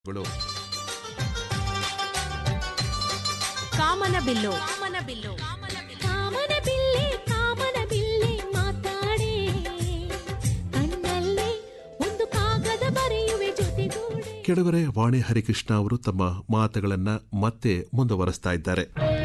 ಗಳು ಕಾಮನ ಬಿಲ್ಲು ಕಾಮನ ಬಿಲ್ಲು ಕಾಮನ ಬಿಲ್ಲೆ ಕಾಮನ ಬಿಲ್ಲೆ ಮಾತಾಡೆ ಕಣ್ಣಲ್ಲೇ ಒಂದು ಕಾಗದ ಬರೆಯುವೆ ಜೊತೆಗೂಡೆ ಕೆಳಗರೆ ವಾಣಿ ಹರಿಕೃಷ್ಣ ಅವರು ತಮ್ಮ ಮಾತುಗಳನ್ನ ಮತ್ತೆ ಮುಂದುವರೆಸ್ತಾ ಇದ್ದಾರೆ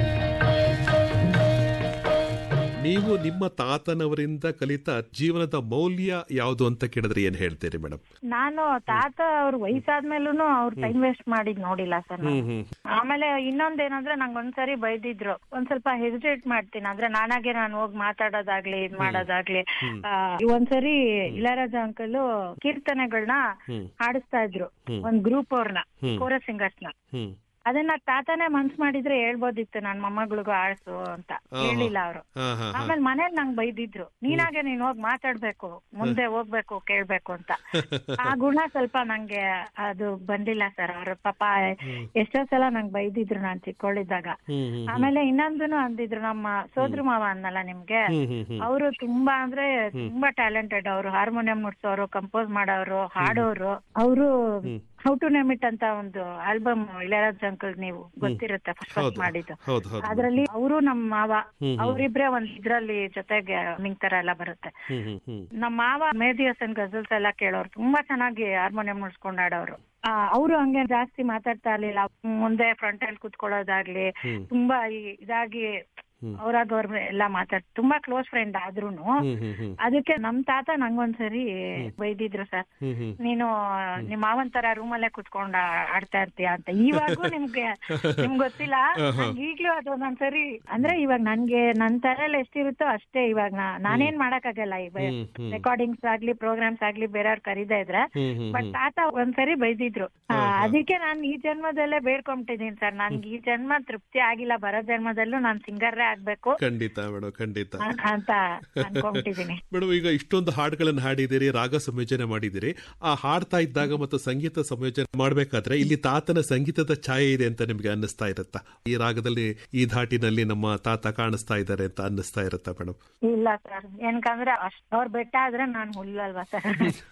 ನೀವು ನಿಮ್ಮ ತಾತನವರಿಂದ ಕಲಿತ ಜೀವನದ ಮೌಲ್ಯ ಯಾವುದು ಅಂತ ಕೇಳಿದ್ರೆ ಏನ್ ಹೇಳ್ತೀರಿ ಮೇಡಮ್ ನಾನು ತಾತ ಅವ್ರ ವಯಸ್ಸಾದ್ಮೇಲೂನು ಅವ್ರ ಟೈಮ್ ವೇಸ್ಟ್ ಮಾಡಿದ್ ನೋಡಿಲ್ಲ ಸರ್ ನಾನು ಆಮೇಲೆ ಇನ್ನೊಂದೇನಂದ್ರೆ ನಂಗೆ ಒಂದ್ಸರಿ ಬೈದಿದ್ರು ಒಂದ್ ಸ್ವಲ್ಪ ಹೆಸಿಟೇಟ್ ಮಾಡ್ತೀನಿ ಅಂದ್ರೆ ನಾನಾಗೆ ನಾನು ಹೋಗಿ ಮಾತಾಡೋದಾಗ್ಲಿ ಇದ್ ಮಾಡೋದಾಗ್ಲಿ ಆ, ಒಂದ್ಸರಿ ಇಳರಾಜ ಅಂಕಲ್ ಕೀರ್ತನೆಗಳನ್ನ ಹಾಡಿಸ್ತಾ ಇದ್ರು ಒಂದ್ ಗ್ರೂಪ್ ಅವ್ರನ್ನ ಕೋರ ಸಿಂಗರ್ಸ್ ನ ಹ್ಮ್ ಅದನ್ನ ತಾತನೇ ಮನ್ಸ್ ಮಾಡಿದ್ರೆ ಹೇಳ್ಬೋದಿತ್ತು ನನ್ ಮೊಮ್ಮಗಳಿಗೂ ಆಡ್ಸು ಅಂತ ಹೇಳಿಲ್ಲ ಅವರು ಹಾ ಹಾ ಆಮೇಲೆ ಮನೇಲಿ ನಂಗ್ ಬೈದಿದ್ರು ನೀನಾಗೆ ನೀನ್ ಹೋಗ್ ಮಾತಾಡ್ಬೇಕು ಮುಂದೆ ಹೋಗ್ಬೇಕು ಕೇಳ್ಬೇಕು ಅಂತ ಆ ಗುಣ ಸ್ವಲ್ಪ ನಂಗೆ ಅದು ಬಂದಿಲ್ಲ ಸರ್ ಅವ್ರ ಪಾಪ ಎಷ್ಟೋ ಸಲ ನಂಗ್ ಬೈದಿದ್ರು ನಾನ್ ಚಿಕ್ಕವಳಿದ್ದಾಗ ಆಮೇಲೆ ಇನ್ನೊಂದನು ಅಂದಿದ್ರು ನಮ್ಮ ಸೋದ್ರ ಮಾವ ಅನ್ನಲ್ಲ ನಿಮ್ಗೆ ಅವರು ತುಂಬಾ ಅಂದ್ರೆ ತುಂಬಾ ಟ್ಯಾಲೆಂಟೆಡ್ ಅವರು ಹಾರ್ಮೋನಿಯಂ ನುಡ್ಸೋರು ಕಂಪೋಸ್ ಮಾಡೋರು ಹಾಡೋರು ಅವರು ಹೌ ಟು ನೇಮ್ ಇಟ್ ಅಂತ ಒಂದು ಆಲ್ಬಮ್ ಇಳಯರಾಜ್ ಅಂಕಲ್ ನೀವು ಗೊತ್ತಿರುತ್ತೆ ಫಸ್ಟ್ ಫಸ್ಟ್ ಮಾಡಿದ್ದು ಹೌದು ಹೌದು ಅದ್ರಲ್ಲಿ ಅವರು ನಮ್ಮ ಮಾವ ಅವರಿಬ್ರೆ ಒಂದ್ ಇದ್ರಲ್ಲಿ ಜೊತೆಗೆ ಮಿಂಗ್ ತರ ಎಲ್ಲ ಬರುತ್ತೆ ಹ್ಮ್ ಹ್ಮ್ ಹ್ಮ್ ನಮ್ಮ ಮಾವ ಮೇದಿ ಹಸನ್ ಗಜಲ್ಸ್ ಎಲ್ಲ ಕೇಳೋರು ತುಂಬಾ ಚೆನ್ನಾಗಿ ಹಾರ್ಮೋನಿಯಂ ನುಡ್ಸ್ಕೊಂಡ್ ಆಡೋರು ಅವರು ಹಂಗೆ ಜಾಸ್ತಿ ಮಾತಾಡ್ತಾ ಇರ್ಲಿಲ್ಲ ಮುಂದೆ ಫ್ರಂಟ್ ಅಲ್ಲಿ ಕುತ್ಕೊಳ್ಳೋದಾಗ್ಲಿ ತುಂಬಾ ಈ- ಇದಾಗಿ ಅವ್ರಾಗ ಅವ್ರ ಎಲ್ಲ ಮಾತಾಡ್ ತುಂಬಾ ಕ್ಲೋಸ್ ಫ್ರೆಂಡ್ ಆದ್ರೂನು ಹ್ಮ್ ಹ್ಮ್ ಹ್ಮ್ ಅದಕ್ಕೆ ನಮ್ ತಾತ ನಂಗೊಂದ್ಸರಿ ಬೈದಿದ್ರು ಸರ್ ಹ್ಮ್ ಹ್ಮ್ ನೀನು ನಿಮ್ ಮಾವನ್ ತರ ರೂಮಲ್ಲೇ ಕುತ್ಕೊಂಡ್ ಆ- ಆಡ್ತಾ ಇರ್ತೀಯ ಅಂತ ಇವಾಗೂ ನಿಮ್ಗೆ ನಿಮ್ಗ್ ಗೊತ್ತಿಲ್ಲ ನಂಗ್ ಈಗ್ಲೂ ಅದು ಒಂದೊಂದ್ಸರಿ ಅಂದ್ರೆ ಇವಾಗ ನನ್ಗೆ ನನ್ ತಲೆಯಲ್ಲಿ ಎಷ್ಟಿರುತ್ತೋ ಅಷ್ಟೇ ಇವಾಗ ನಾ- ನಾನೇನ್ ಮಾಡಕ್ಕಾಗಲ್ಲ ಈಗ ರೆಕಾರ್ಡಿಂಗ್ಸ್ ಆಗ್ಲಿ ಪ್ರೋಗ್ರಾಮ್ಸ್ ಆಗ್ಲಿ ಬೇರೆಯವ್ರ್ ಕರೀದೇ ಇದ್ರೆ ಬಟ್ ತಾತ ಒಂದ್ಸರಿ ಬೈದಿದ್ರು ಆ, ಅದಕ್ಕೆ ನಾನ್ ಈ ಜನ್ಮದಲ್ಲೇ ಬೇಡ್ಕೊಂಬಿಟ್ಟಿದೀನಿ ಸರ್ ನನ್ಗೆ ಈ ಜನ್ಮ ತೃಪ್ತಿ ಆಗಿಲ್ಲ ಬರೋ ಜನ್ಮದಲ್ಲೂ ನಾನ್ ಸಿಂಗರ್ರೇ ಆಗ್ಬೇಕು ಖಂಡಿತ ಮೇಡಮ್ ಖಂಡಿತ ಅ- ಅಂತ ಅನ್ಕೊಂಬಿಟ್ಟಿದೀನಿ ಮೇಡಮ್ ಈಗ ಇಷ್ಟೊಂದು ಹಾಡುಗಳನ್ನು ಹಾಡಿದಿರಿ ರಾಗ ಸಂಯೋಜನೆ ಮಾಡಿದಿರಿ ಆ ಹಾಡ್ತಾ ಇದ್ದಾಗ ಮತ್ತು ಸಂಗೀತ ಸಂಯೋಜನೆ ಮಾಡ್ಬೇಕಾದ್ರೆ ಇಲ್ಲಿ ತಾತನ ಸಂಗೀತದ ಛಾಯೆ ಇದೆ ಅಂತ ನಿಮ್ಗೆ ಅನ್ನಿಸ್ತಾ ಇರುತ್ತಾ ಈ ರಾಗದಲ್ಲಿ ಈ ಧಾಟಿನಲ್ಲಿ ನಮ್ಮ ತಾತ ಕಾಣಿಸ್ತಾ ಇದ್ದಾರೆ ಅಂತ ಅನ್ನಿಸ್ತಾ ಇರುತ್ತಾ ಮೇಡಮ್ ಇಲ್ಲ ಸರ್ ಏನಕಂದ್ರೆ ಅಷ್ಟ್ ಅವ್ರ ಬೆಟ್ಟ ಆದ್ರೆ ನಾನ್ ಹುಲ್ಲಲ್ವಾ ಸರ್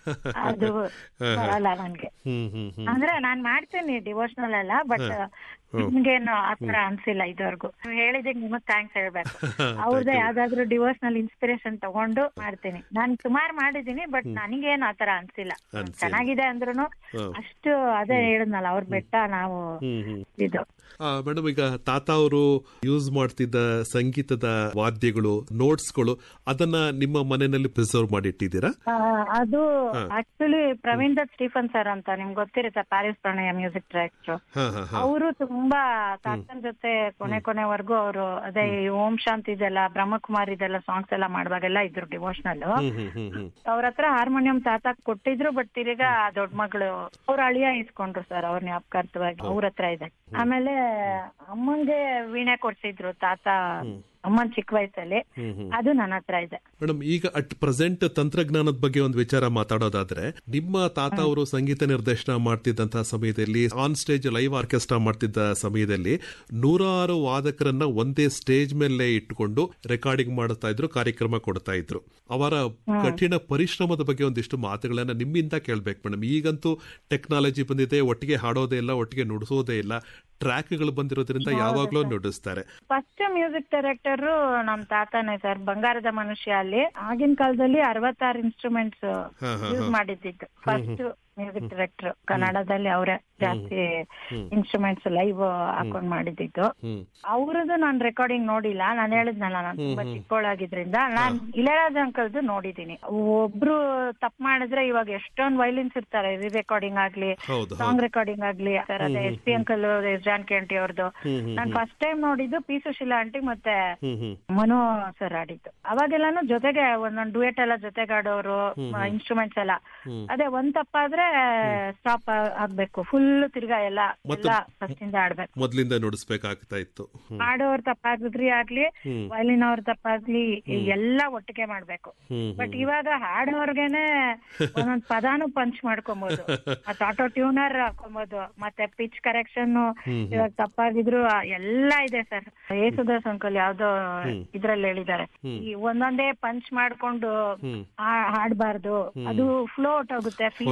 ಅದು ಬರಲ್ಲ ನನ್ಗೆ ಹ್ಮ್ ಹ್ಮ್ ಹ್ಮ್ ಅಂದ್ರೆ ನಾನ್ ಮಾಡ್ತೀನಿ ಡಿವೋಷನಲ್ ಎಲ್ಲ ಬಟ್ ನಿಮ್ಗೇನು ಆತರ ಅನ್ಸಿಲ್ಲ ಇದುವರೆಗೂ ನೀವ್ ಹೇಳಿದಕ್ಕೆ ನಿಮಗ್ ಥ್ಯಾಂಕ್ಸ್ ಹೇಳ್ಬೇಕು ಅವ್ರದ್ದೇ ಯಾವ್ದಾದ್ರು ಡಿವೋಷನಲ್ ಇನ್ಸ್ಪಿರೇಷನ್ ತಗೊಂಡು ಮಾಡ್ತೀನಿ ನಾನ್ ಸುಮಾರು ಮಾಡಿದೀನಿ ಬಟ್ ನನಗೇನು ಆತರ ಅನ್ಸಿಲ್ಲ ಅನ್ಸಿಲ್ಲ. ಚೆನ್ನಾಗಿದೆ ಅಂದ್ರೂ ಅಷ್ಟು ಅದೇ ಹೇಳಿದ್ನಲ್ಲ ಅವ್ರ ಬೆಟ್ಟ ನಾವು ಹ್ಮ್ ಹ್ಮ್ ಇದು ಮೇಡಮ್ ಈಗ ತಾತ ಅವರು ಯೂಸ್ ಮಾಡ್ತಿದ್ದ ಸಂಗೀತದ ವಾದ್ಯಗಳು ನೋಟ್ಸ್ಗಳು ಅದನ್ನ ನಿಮ್ಮ ಮನೆಯಲ್ಲಿ ಪ್ರಿಸರ್ವ್ ಮಾಡಿ ಇಟ್ಟಿದ್ದೀರಾ ಆ, ಅದು actually Praveen Dutt Stephen sir ಅಂತ ನಿಮ್ಗೆ ಗೊತ್ತಿರುತ್ತೆ ಪ್ಯಾರಿಸ್ ಪ್ರಣಯ ಮ್ಯೂಸಿಕ್ ಡೈರೆಕ್ಟರ್ ಹಾ ಹಾ ಹಾ ಅವರು ತುಂಬಾ ತಾತನ್ ಜೊತೆ ಕೊನೆ ಕೊನೆವರೆಗೂ ಅವರು ಅದೇ ಈ ಓಂ ಶಾಂತಿ ಇದೆಲ್ಲ ಬ್ರಹ್ಮಕುಮಾರ್ ಇದೆಲ್ಲ ಸಾಂಗ್ಸ್ ಎಲ್ಲ ಮಾಡುವಾಗೆಲ್ಲ ಇದ್ರು ಡಿವೋಷನಲ್ ಹ್ಮ್ ಹ್ಮ್ ಹ್ಮ್ ಹ್ಮ್ ಅವ್ರ ಹತ್ರ ಹಾರ್ಮೋನಿಯಂ ತಾತ ಕೊಟ್ಟಿದ್ರು ಬಟ್ ತಿರ್ಗಾ ದೊಡ್ಡ ಮಗಳು ಅವ್ರ ಅಳಿಯ ಇಸ್ಕೊಂಡ್ರು ಸರ್ ಅವ್ರ ಜ್ಞಾಪಕಾರ್ಥವಾಗಿ ಅವ್ರ ಹತ್ರ ಇದೆ ಆಮೇಲೆ ಅಮ್ಮಂಗೆ ವೀಣೆ ಕೊಡ್ಸಿದ್ರು ತಾತ ಅಮ್ಮನ್ ಚಿಕ್ಕ ವಯಸ್ಸಲ್ಲಿ ಅದು ನನ್ನ ಹತ್ರ ಇದೆ ಮೇಡಮ್ ಈಗ ಅಟ್ ಪ್ರೆಸೆಂಟ್ ತಂತ್ರಜ್ಞಾನದ ಬಗ್ಗೆ ಒಂದು ವಿಚಾರ ಮಾತಾಡೋದಾದ್ರೆ ನಿಮ್ಮ ತಾತ ಅವರು ಸಂಗೀತ ನಿರ್ದೇಶನ ಮಾಡ್ತಿದ್ದಂತಹ ಸಮಯದಲ್ಲಿ ಆನ್ ಸ್ಟೇಜ್ ಲೈವ್ ಆರ್ಕೆಸ್ಟ್ರಾ ಮಾಡ್ತಿದ್ದ ಸಮಯದಲ್ಲಿ ನೂರಾರು ವಾದಕರನ್ನ ಒಂದೇ ಸ್ಟೇಜ್ ಮೇಲೆ ಇಟ್ಟುಕೊಂಡು ರೆಕಾರ್ಡಿಂಗ್ ಮಾಡ್ತಾ ಇದ್ರು ಕಾರ್ಯಕ್ರಮ ಕೊಡ್ತಾ ಇದ್ರು ಅವರ ಕಠಿಣ ಪರಿಶ್ರಮದ ಬಗ್ಗೆ ಒಂದಿಷ್ಟು ಮಾತುಗಳನ್ನ ನಿಮ್ಮಿಂದ ಕೇಳ್ಬೇಕು ಮೇಡಮ್ ಈಗಂತೂ ಟೆಕ್ನಾಲಜಿ ಬಂದಿದೆ ಒಟ್ಟಿಗೆ ಹಾಡೋದೇ ಇಲ್ಲ ಒಟ್ಟಿಗೆ ನುಡಿಸೋದೇ ಇಲ್ಲ ಟ್ರ್ಯಾಕ್ಗಳು ಬಂದಿರೋದ್ರಿಂದ ಯಾವಾಗ್ಲೂ ನುಡಿಸ್ತಾರೆ ಫಸ್ಟ್ ಮ್ಯೂಸಿಕ್ ಡೈರೆಕ್ಟರ್ ನಮ್ ತಾತನೇ ಸರ್ ಬಂಗಾರದ ಮನುಷ್ಯ ಅಲ್ಲಿ ಆಗಿನ ಕಾಲದಲ್ಲಿ ಅರವತ್ತಾರು ಇನ್ಸ್ಟ್ರೂಮೆಂಟ್ಸ್ ಯೂಸ್ ಮಾಡಿದ್ದಿದ್ದು ಫಸ್ಟ್ ಮ್ಯೂಸಿಕ್ ಡೈರೆಕ್ಟರ್ ಕನ್ನಡದಲ್ಲಿ ಅವರೇ ಜಾಸ್ತಿ ಇನ್ಸ್ಟ್ರೂಮೆಂಟ್ಸ್ ಲೈವ್ ಹಾಕೊಂಡ್ ಮಾಡಿದ್ದಿದ್ದು ಹ್ಮ್ ಅವ್ರದ್ದು ನಾನ್ ರೆಕಾರ್ಡಿಂಗ್ ನೋಡಿಲ್ಲ ನಾನ್ ಹೇಳಿದ್ನಲ್ಲ ನಾನ್ ತುಂಬಾ ಚಿಕ್ಕವಳಾಗಿದ್ರಿಂದ ನಾನ್ ಇಳಯರಾಜ ಅಂಕಲ್ದು ನೋಡಿದೀನಿ ಒಬ್ರು ತಪ್ಪು ಮಾಡಿದ್ರೆ ಇವಾಗ ಎಷ್ಟೊಂದ್ ವೈಲಿನ್ಸ್ ಇರ್ತಾರೆ ರಿ ರೆಕಾರ್ಡಿಂಗ್ ಆಗ್ಲಿ ಹೌದು ಸಾಂಗ್ ರೆಕಾರ್ಡಿಂಗ್ ಆಗ್ಲಿ ಸರ್ ಅದೇ S P uncle S Janaki aunty ಅವ್ರದ್ದು ನಾನ್ ಫಸ್ಟ್ ಟೈಮ್ ನೋಡಿದ್ದು ಪಿ ಸುಶೀಲಾ ಆಂಟಿ ಮತ್ತೆ ಹ್ಮ್ ಹ್ಮ್ ಮನು ಸರ್ ಆಡಿದ್ದು ಅವಾಗೆಲ್ಲಾನು ಜೊತೆಗೆ ಒಂದೊಂದ್ ಡುಯೆಟ್ ಎಲ್ಲ ಜೊತೆಗೆ ಆಡೋರು ಇನ್ಸ್ಟ್ರೂಮೆಂಟ್ಸ್ ಎಲ್ಲ ಅದೇ ಒಂದ್ ತಪ್ಪಾದ್ರೆ ಸ್ಟಾಪ್ ಆಗ್ಬೇಕು ಫುಲ್ ತಿರ್ಗಾ ಎಲ್ಲ ಎಲ್ಲ ಫಸ್ಟ್ ಇಂದ ಆಡ್ಬೇಕು ಮೊದ್ಲಿಂದ ನುಡಿಸ್ಬೇಕಾಗ್ತಾ ಇತ್ತು ಹ್ಮ್ ಆಡೋರ್ ತಪ್ಪಾಗಿದ್ರಿ ಆಗ್ಲಿ ವಯಲಿನ್ ಅವ್ರ ತಪ್ಪಾಗ್ಲಿ ಎಲ್ಲ ಒಟ್ಟಿಗೆ ಮಾಡ್ಬೇಕು ಹ್ಮ್ ಬಟ್ ಇವಾಗ ಹಾಡೋರ್ಗೆನೆ ಒಂದೊಂದ್ ಪದಾನು ಪಂಚ್ ಮಾಡ್ಕೊಬಹುದು ಮತ್ತೆ ಆಟೋ ಟ್ಯೂನರ್ ಹಾಕೊಬಹುದು ಮತ್ತೆ ಪಿಚ್ ಕರೆಕ್ಷನ್ ಇವಾಗ ತಪ್ಪಾಗಿದ್ರು ಆ ಎಲ್ಲ ಇದೆ ಸರ್ ಯೇಸುದಾಸ್ ಅಂಕಲ್ ಯಾವ್ದೋ ಇದ್ರಲ್ಲಿ ಹೇಳಿದ್ದಾರೆ ಈ ಒಂದೊಂದೇ ಪಂಚ್ ಮಾಡ್ಕೊಂಡು ಆ- ಹಾಡ್ಬಾರ್ದು ಅದು ಫ್ಲೋ ಹೊಟ್ಟೋಗುತ್ತೆ ಫೀಲ್ ಹೊಟ್ಟೋಗುತ್ತೆ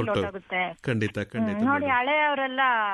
ಖಂಡಿತ ಖಂಡಿತ ನೋಡಿ ಮೇಡಮ್. ಹಳೆಯವರೆಲ್ಲ